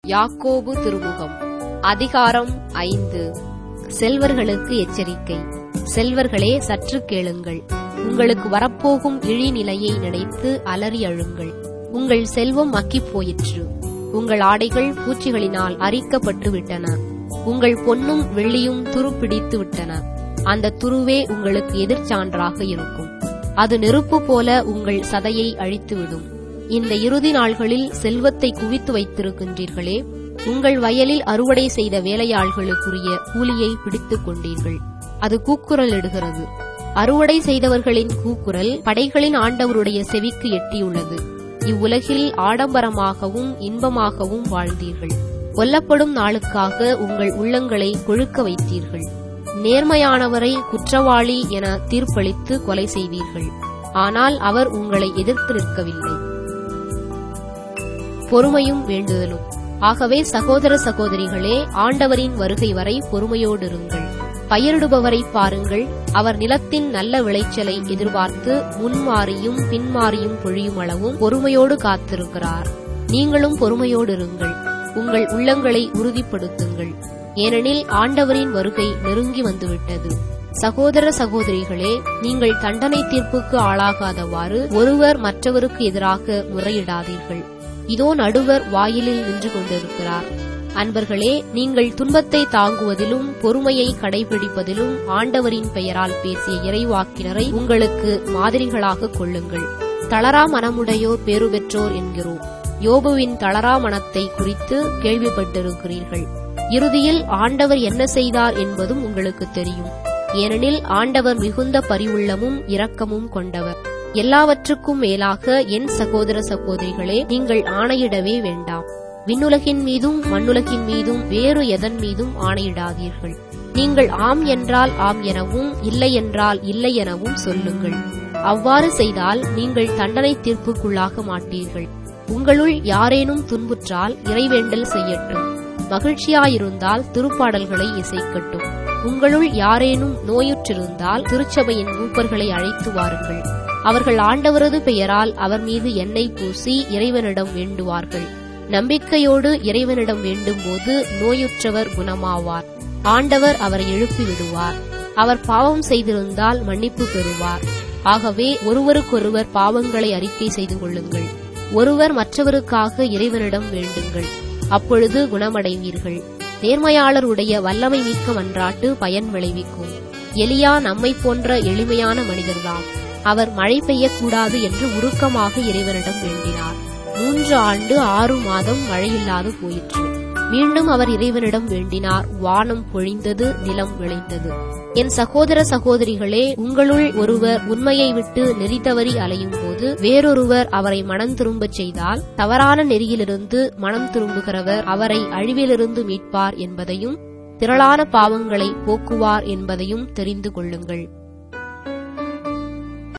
யாக்கோபு திருமுகம் அதிகாரம் ஐந்து செல்வர்களுக்கு எச்சரிக்கை செல்வர்களே சற்று கேளுங்கள் உங்களுக்கு வரப்போகும் இழிநிலையை நினைத்து அலறி அழுங்கள் உங்கள் செல்வம் மக்கிப் போயிற்று உங்கள் ஆடைகள் பூச்சிகளினால் அரிக்கப்பட்டு விட்டன உங்கள் பொன்னும் வெள்ளியும் துருப்பிடித்து விட்டன அந்த துருவே உங்களுக்கு எதிர்ச்சான்றாக இருக்கும் அது நெருப்பு போல உங்கள் சதையை அழித்துவிடும் இந்த இறுதி நாள்களில் செல்வத்தை குவித்து வைத்திருக்கின்றீர்களே உங்கள் வயலில் அறுவடை செய்த வேலையாள்களுக்குரிய கூலியை பிடித்துக் கொண்டீர்கள் அது கூக்குரல் இடுகிறது அறுவடை செய்தவர்களின் கூக்குரல் படைகளின் ஆண்டவருடைய செவிக்கு எட்டியுள்ளது இவ்வுலகில் ஆடம்பரமாகவும் இன்பமாகவும் வாழ்ந்தீர்கள் கொல்லப்படும் நாளுக்காக உங்கள் உள்ளங்களை கொழுக்க வைத்தீர்கள் நேர்மையானவரை குற்றவாளி என தீர்ப்பளித்து கொலை செய்தீர்கள் ஆனால் அவர் உங்களை எதிர்த்து நிற்கவில்லை பொறுமையும் வேண்டுதலும் ஆகவே சகோதர சகோதரிகளே ஆண்டவரின் வருகை வரை பொறுமையோடு இருங்கள் பயிரிடுபவரை பாருங்கள் அவர் நிலத்தின் நல்ல விளைச்சலை எதிர்பார்த்து முன்மாறியும் பின்மாறியும் பொழியும் அளவும் பொறுமையோடு காத்திருக்கிறார் நீங்களும் பொறுமையோடு இருங்கள் உங்கள் உள்ளங்களை உறுதிப்படுத்துங்கள் ஏனெனில் ஆண்டவரின் வருகை நெருங்கி வந்துவிட்டது சகோதர சகோதரிகளே நீங்கள் தண்டனை தீர்ப்புக்கு ஆளாகாதவாறு ஒருவர் மற்றவருக்கு எதிராக முறையிடாதீர்கள் இதோ நடுவர் வாயிலில் நின்று கொண்டிருக்கிறார் அன்பர்களே நீங்கள் துன்பத்தை தாங்குவதிலும் பொறுமையை கடைபிடிப்பதிலும் ஆண்டவரின் பெயரால் பேசிய இறைவாக்கினரை உங்களுக்கு மாதிரிகளாக கொள்ளுங்கள் தளரா மனமுடையோர் பேறு பெற்றோர் என்கிறோம் யோபுவின் தளரா மனத்தை குறித்து கேள்விப்பட்டிருக்கிறீர்கள் இறுதியில் ஆண்டவர் என்ன செய்தார் என்பதும் உங்களுக்கு தெரியும் ஏனெனில் ஆண்டவர் மிகுந்த பரிவுள்ளமும் இரக்கமும் கொண்டவர் எல்லாவற்றுக்கும் மேலாக என் சகோதர சகோதரிகளே நீங்கள் ஆணையிடவே வேண்டாம் விண்ணுலகின் மீதும் மண்ணுலகின் மீதும் வேறு எதன் மீதும் ஆணையிடாதீர்கள் நீங்கள் ஆம் என்றால் ஆம் எனவும் இல்லை என்றால் இல்லை எனவும் சொல்லுங்கள் அவ்வாறு செய்தால் நீங்கள் தண்டனை தீர்ப்புக்குள்ளாக மாட்டீர்கள் உங்களுள் யாரேனும் துன்புற்றால் இறைவேண்டல் செய்யட்டும் மகிழ்ச்சியாயிருந்தால் திருப்பாடல்களை இசைக்கட்டும் உங்களுள் யாரேனும் நோயுற்றிருந்தால் திருச்சபையின் மூப்பர்களை அழைத்து வாருங்கள் அவர்கள் ஆண்டவரது பெயரால் அவர் மீது எண்ணெய் பூசி இறைவனிடம் வேண்டுவார்கள் நம்பிக்கையோடு இறைவனிடம் வேண்டும்போது நோயுற்றவர் குணமாவார் ஆண்டவர் அவரை எழுப்பி விடுவார் அவர் பாவம் செய்திருந்தால் மன்னிப்பு பெறுவார் ஆகவே ஒருவருக்கொருவர் பாவங்களை அறிக்கை செய்து கொள்ளுங்கள் ஒருவர் மற்றவருக்காக இறைவனிடம் வேண்டுங்கள் அப்பொழுது குணமடைவீர்கள் நேர்மையாளருடைய வல்லமை மிக்க மன்றாட்டு பயன் விளைவிக்கும் எலியா நம்மை போன்ற எளிமையான மனிதர்தாம் அவர் மழை பெய்யக்கூடாது என்று உருக்கமாக இறைவனிடம் வேண்டினார் மூன்று ஆண்டு ஆறு மாதம் மழையில்லாது போயிற்று மீண்டும் அவர் இறைவனிடம் வேண்டினார் வானம் பொழிந்தது நிலம் விளைந்தது என் சகோதர சகோதரிகளே உங்களுள் ஒருவர் உண்மையை விட்டு நெறி தவறி அலையும் போது வேறொருவர் அவரை மனம் திரும்பச் செய்தால் தவறான நெறியிலிருந்து மனம் திரும்புகிறவர் அவரை அழிவிலிருந்து மீட்பார் என்பதையும் திரளான பாவங்களை போக்குவார் என்பதையும் தெரிந்து கொள்ளுங்கள்